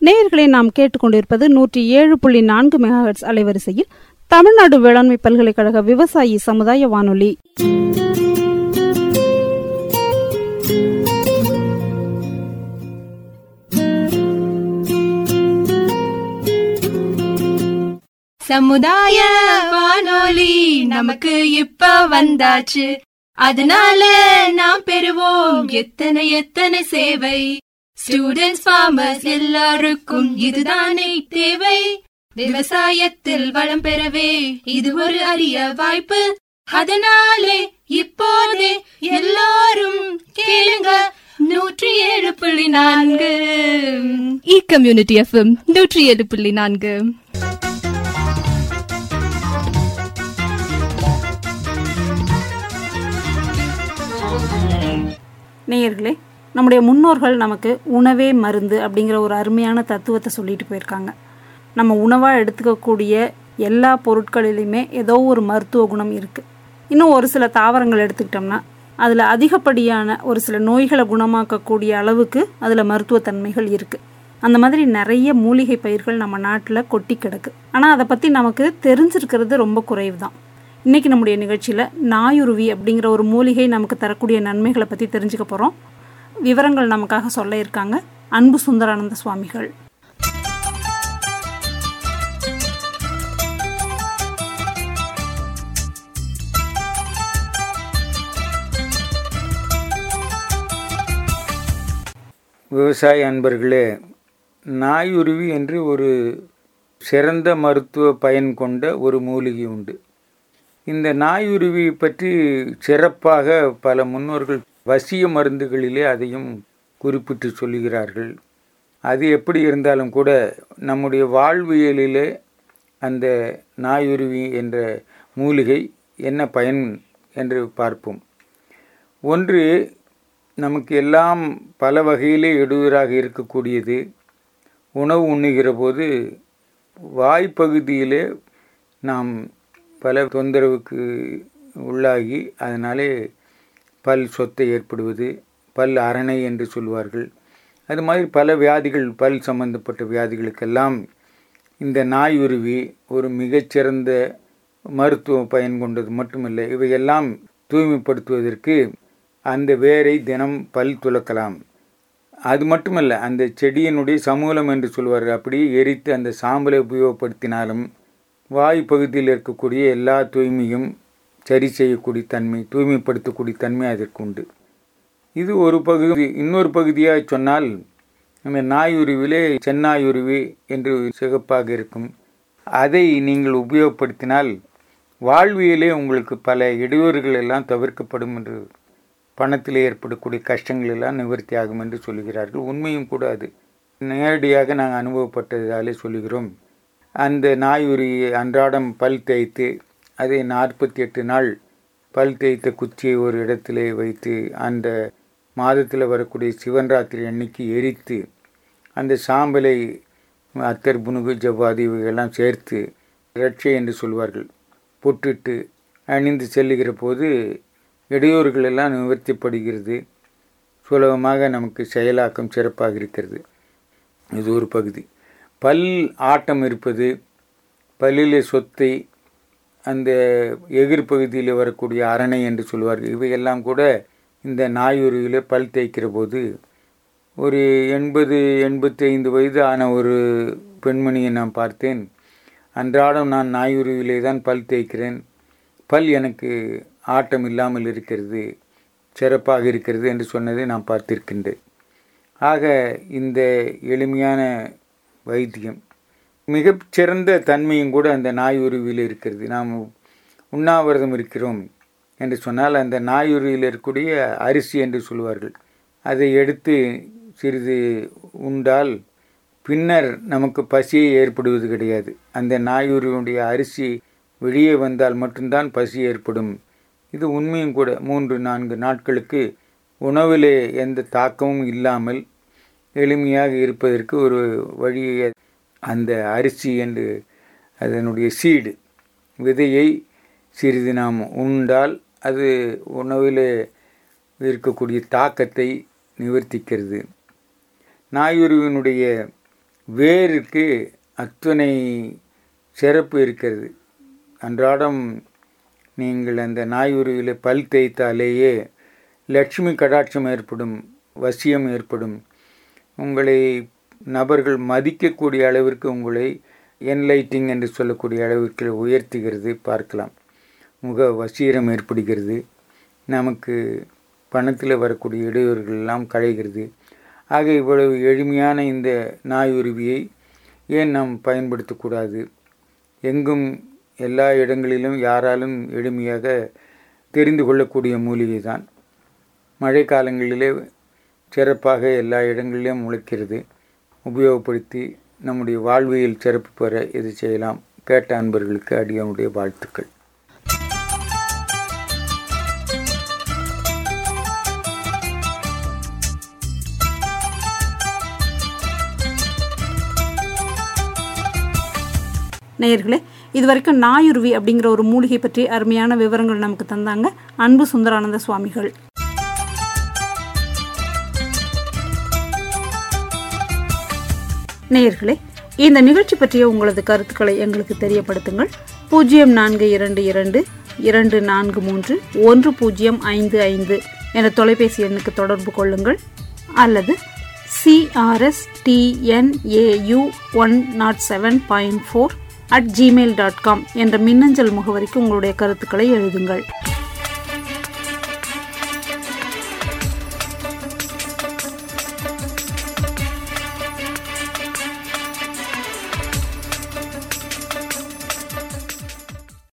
நேயர்களை நாம் கேட்டுக்கொண்டிருப்பது நூற்றி ஏழு புள்ளி நான்கு மெகாஹெட்ஸ் அலைவரிசையில் தமிழ்நாடு வேளாண்மை பல்கலைக்கழக விவசாயி சமுதாய வானொலி சமுதாய வானொலி நமக்கு இப்ப வந்தாச்சு அதனால நாம் பெறுவோம் எத்தனை எத்தனை சேவை ஸ்டூடெண்ட்ஸ் ஃபார்மர்ஸ் எல்லாருக்கும் இதுதானே தேவை விவசாயத்தில் வளம் பெறவே இது ஒரு அரிய வாய்ப்பு அதனாலே இப்போதே எல்லாரும் கேளுங்க நூற்றி ஏழு புள்ளி நான்கு இ கம்யூனிட்டி எஃப்எம் நூற்றி ஏழு புள்ளி நான்கு நேயர்களே நம்முடைய முன்னோர்கள் நமக்கு உணவே மருந்து அப்படிங்கிற ஒரு அருமையான தத்துவத்தை சொல்லிட்டு போயிருக்காங்க நம்ம உணவாக எடுத்துக்கக்கூடிய எல்லா பொருட்களிலுமே ஏதோ ஒரு மருத்துவ குணம் இருக்குது இன்னும் ஒரு சில தாவரங்கள் எடுத்துக்கிட்டோம்னா அதில் அதிகப்படியான ஒரு சில நோய்களை குணமாக்கக்கூடிய அளவுக்கு அதில் மருத்துவத்தன்மைகள் இருக்குது அந்த மாதிரி நிறைய மூலிகை பயிர்கள் நம்ம நாட்டில் கொட்டி கிடக்கு ஆனால் அதை பற்றி நமக்கு தெரிஞ்சிருக்கிறது ரொம்ப குறைவு தான் இன்றைக்கி நம்முடைய நிகழ்ச்சியில் நாயுருவி அப்படிங்கிற ஒரு மூலிகை நமக்கு தரக்கூடிய நன்மைகளை பற்றி தெரிஞ்சுக்க போகிறோம் விவரங்கள் நமக்காக சொல்ல இருக்காங்க அன்பு சுந்தரானந்த சுவாமிகள் விவசாய அன்பர்களே நாயுருவி என்று ஒரு சிறந்த மருத்துவ பயன் கொண்ட ஒரு மூலிகை உண்டு இந்த நாயுருவி பற்றி சிறப்பாக பல முன்னோர்கள் வசிய மருந்துகளிலே அதையும் குறிப்பிட்டு சொல்லுகிறார்கள் அது எப்படி இருந்தாலும் கூட நம்முடைய வாழ்வியலிலே அந்த நாயுருவி என்ற மூலிகை என்ன பயன் என்று பார்ப்போம் ஒன்று நமக்கு எல்லாம் பல வகையிலே இடையூறாக இருக்கக்கூடியது உணவு உண்ணுகிற போது வாய்ப்பகுதியிலே நாம் பல தொந்தரவுக்கு உள்ளாகி அதனாலே பல் சொத்தை ஏற்படுவது பல் அரணை என்று சொல்வார்கள் அது மாதிரி பல வியாதிகள் பல் சம்பந்தப்பட்ட வியாதிகளுக்கெல்லாம் இந்த நாயுருவி ஒரு மிகச்சிறந்த மருத்துவ பயன் கொண்டது மட்டுமில்லை இவையெல்லாம் தூய்மைப்படுத்துவதற்கு அந்த வேரை தினம் பல் துலக்கலாம் அது மட்டுமல்ல அந்த செடியினுடைய சமூலம் என்று சொல்வார்கள் அப்படியே எரித்து அந்த சாம்பலை உபயோகப்படுத்தினாலும் வாய் பகுதியில் இருக்கக்கூடிய எல்லா தூய்மையும் சரி செய்யக்கூடிய தன்மை தூய்மைப்படுத்தக்கூடிய தன்மை அதற்கு உண்டு இது ஒரு பகுதி இன்னொரு பகுதியாக சொன்னால் அந்த நாயுருவிலே சென்னாயுருவி என்று சிகப்பாக இருக்கும் அதை நீங்கள் உபயோகப்படுத்தினால் வாழ்வியலே உங்களுக்கு பல இடையூறுகள் எல்லாம் தவிர்க்கப்படும் என்று பணத்தில் ஏற்படக்கூடிய கஷ்டங்கள் எல்லாம் நிவர்த்தி ஆகும் என்று சொல்லுகிறார்கள் உண்மையும் கூட அது நேரடியாக நாங்கள் அனுபவப்பட்டதாலே சொல்லுகிறோம் அந்த நாயுரியை அன்றாடம் பல் தேய்த்து அதை நாற்பத்தி எட்டு நாள் பல் தேய்த்த குச்சியை ஒரு இடத்திலே வைத்து அந்த மாதத்தில் வரக்கூடிய சிவன்ராத்திரி அன்னைக்கு எரித்து அந்த சாம்பலை அத்தர் புனுகு ஜவ்வாதி இவைகள்லாம் சேர்த்து ரட்சை என்று சொல்வார்கள் பொட்டிட்டு அணிந்து செல்லுகிற போது இடையூறுகள் எல்லாம் நிவர்த்திப்படுகிறது சுலபமாக நமக்கு செயலாக்கம் சிறப்பாக இருக்கிறது இது ஒரு பகுதி பல் ஆட்டம் இருப்பது பல்லிலே சொத்தை அந்த எதிர் பகுதியில் வரக்கூடிய அரணை என்று சொல்வார்கள் இவையெல்லாம் கூட இந்த நாயுருவியில் பல் தேய்க்கிற போது ஒரு எண்பது எண்பத்தி ஐந்து வயது ஆன ஒரு பெண்மணியை நான் பார்த்தேன் அன்றாடம் நான் நாயுருவிலே தான் பல் தேய்க்கிறேன் பல் எனக்கு ஆட்டம் இல்லாமல் இருக்கிறது சிறப்பாக இருக்கிறது என்று சொன்னதை நான் பார்த்திருக்கின்றேன் ஆக இந்த எளிமையான வைத்தியம் மிகச்சிறந்த தன்மையும் கூட அந்த நாயுருவியில் இருக்கிறது நாம் உண்ணாவிரதம் இருக்கிறோம் என்று சொன்னால் அந்த நாயுருவியில் இருக்கக்கூடிய அரிசி என்று சொல்வார்கள் அதை எடுத்து சிறிது உண்டால் பின்னர் நமக்கு பசியை ஏற்படுவது கிடையாது அந்த நாயுருவினுடைய அரிசி வெளியே வந்தால் மட்டும்தான் பசி ஏற்படும் இது உண்மையும் கூட மூன்று நான்கு நாட்களுக்கு உணவிலே எந்த தாக்கமும் இல்லாமல் எளிமையாக இருப்பதற்கு ஒரு வழியை அந்த அரிசி என்று அதனுடைய சீடு விதையை சிறிது நாம் உண்டால் அது உணவில் இருக்கக்கூடிய தாக்கத்தை நிவர்த்திக்கிறது நாயுருவினுடைய வேருக்கு அத்தனை சிறப்பு இருக்கிறது அன்றாடம் நீங்கள் அந்த நாயுருவியில் பல் தேய்த்தாலேயே லட்சுமி கடாட்சம் ஏற்படும் வசியம் ஏற்படும் உங்களை நபர்கள் மதிக்கக்கூடிய அளவிற்கு உங்களை என்லைட்டிங் என்று சொல்லக்கூடிய அளவிற்கு உயர்த்துகிறது பார்க்கலாம் முக வசீரம் ஏற்படுகிறது நமக்கு பணத்தில் வரக்கூடிய இடையூறுகள் எல்லாம் களைகிறது ஆக இவ்வளவு எளிமையான இந்த நாயுருவியை ஏன் நாம் பயன்படுத்தக்கூடாது எங்கும் எல்லா இடங்களிலும் யாராலும் எளிமையாக தெரிந்து கொள்ளக்கூடிய மூலிகை தான் மழை காலங்களிலே சிறப்பாக எல்லா இடங்களிலும் முளைக்கிறது உபயோகப்படுத்தி நம்முடைய வாழ்வியல் சிறப்பு பெற இது செய்யலாம் கேட்ட அன்பர்களுக்கு அடியனுடைய வாழ்த்துக்கள் நேயர்களே இது வரைக்கும் நாயுருவி அப்படிங்கிற ஒரு மூலிகை பற்றி அருமையான விவரங்கள் நமக்கு தந்தாங்க அன்பு சுந்தரானந்த சுவாமிகள் நேயர்களே இந்த நிகழ்ச்சி பற்றிய உங்களது கருத்துக்களை எங்களுக்கு தெரியப்படுத்துங்கள் பூஜ்ஜியம் நான்கு இரண்டு இரண்டு இரண்டு நான்கு மூன்று ஒன்று பூஜ்ஜியம் ஐந்து ஐந்து என்ற தொலைபேசி எண்ணுக்கு தொடர்பு கொள்ளுங்கள் அல்லது CRS TNAU one nought seven point four at Gmail dot com என்ற மின்னஞ்சல் முகவரிக்கு உங்களுடைய கருத்துக்களை எழுதுங்கள்